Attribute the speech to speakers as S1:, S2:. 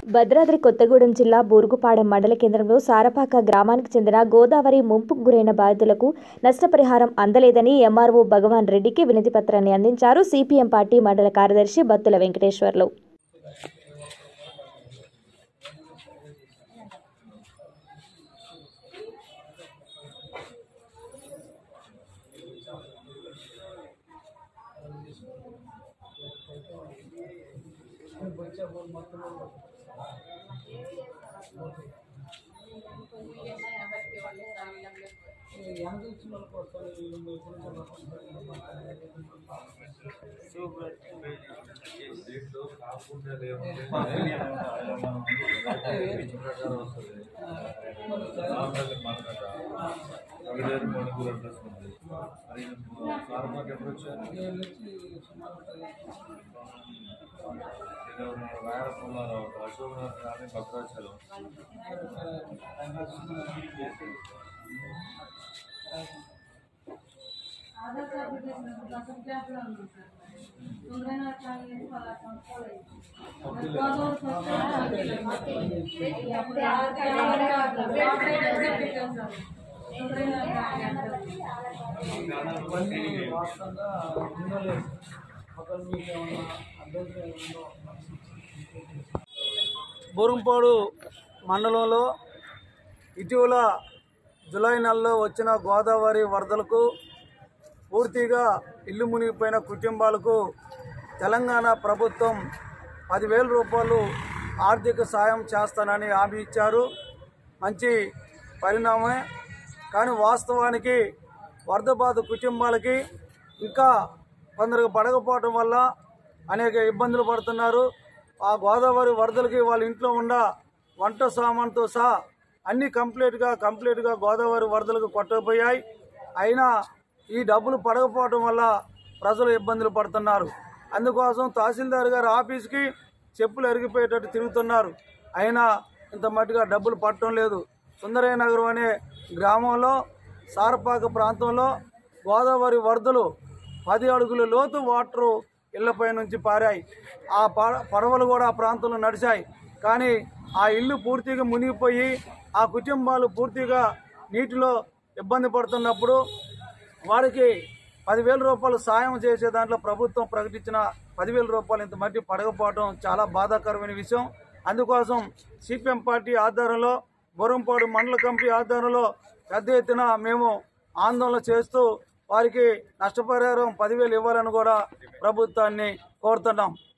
S1: భద్రాద్రి కొత్తగూడెం జిల్లా బూరుగుపాడెం మండల కేంద్రంలో సారపాక గ్రామానికి చెందిన గోదావరి ముంపుకు గురైన బాధితులకు నష్టపరిహారం అందలేదని ఎంఆర్ఓ భగవాన్ రెడ్డికి వినతి పత్రాన్ని అందించారు సిపిఎం పార్టీ మండల కార్యదర్శి బత్తుల వెంకటేశ్వర్లు
S2: ఎప్పుడు వచ్చారు రాయలపల్లలో అశోక్ నగర్ కానీ భద్రాచలం
S3: ఇవన్నీ వాస్తవంగా ఉండలేదు ఒకరు మీకు ఏమన్నా అభ్యంతరం ఏమన్నా బూరంపాడు మండలంలో ఇటీవల జూలై నెలలో వచ్చిన గోదావరి వరదలకు పూర్తిగా ఇల్లు మునిగిపోయిన కుటుంబాలకు తెలంగాణ ప్రభుత్వం పదివేల రూపాయలు ఆర్థిక సాయం చేస్తానని హామీ ఇచ్చారు మంచి పరిణామమే కానీ వాస్తవానికి వరద బాధ కుటుంబాలకి ఇంకా కొందరికి పడకపోవటం వల్ల అనేక ఇబ్బందులు పడుతున్నారు ఆ గోదావరి వరదలకి వాళ్ళ ఇంట్లో ఉన్న వంట సామాన్తో సహా అన్ని కంప్లీట్గా కంప్లీట్గా గోదావరి వరదలకు కొట్టకపోయాయి అయినా ఈ డబ్బులు పడకపోవటం వల్ల ప్రజలు ఇబ్బందులు పడుతున్నారు అందుకోసం తహసీల్దార్ గారి ఆఫీస్కి చెప్పులు ఎరిగిపోయేటట్టు తిరుగుతున్నారు అయినా ఇంత మట్టుగా డబ్బులు పట్టడం లేదు సుందరయ్య నగరం అనే గ్రామంలో సారపాక ప్రాంతంలో గోదావరి వరదలు పది అడుగుల లోతు వాటరు ఇళ్లపై నుంచి పారాయి ఆ ప- పడవలు కూడా ఆ ప్రాంతంలో నడిచాయి కానీ ఆ ఇల్లు పూర్తిగా మునిగిపోయి ఆ కుటుంబాలు పూర్తిగా నీటిలో ఇబ్బంది పడుతున్నప్పుడు వారికి పదివేల రూపాయలు సాయం చేసే దాంట్లో ప్రభుత్వం ప్రకటించిన పదివేల రూపాయలు ఇంత మట్టి పడకపోవడం చాలా బాధాకరమైన విషయం అందుకోసం సిపిఎం పార్టీ ఆధ్వర్యంలో బొరంపాడు మండల కమిటీ ఆధ్వర్యంలో పెద్ద ఎత్తున మేము ఆందోళన చేస్తూ వారికి నష్టపరిహారం పదివేలు ఇవ్వాలని కూడా ప్రభుత్వాన్ని కోరుతున్నాం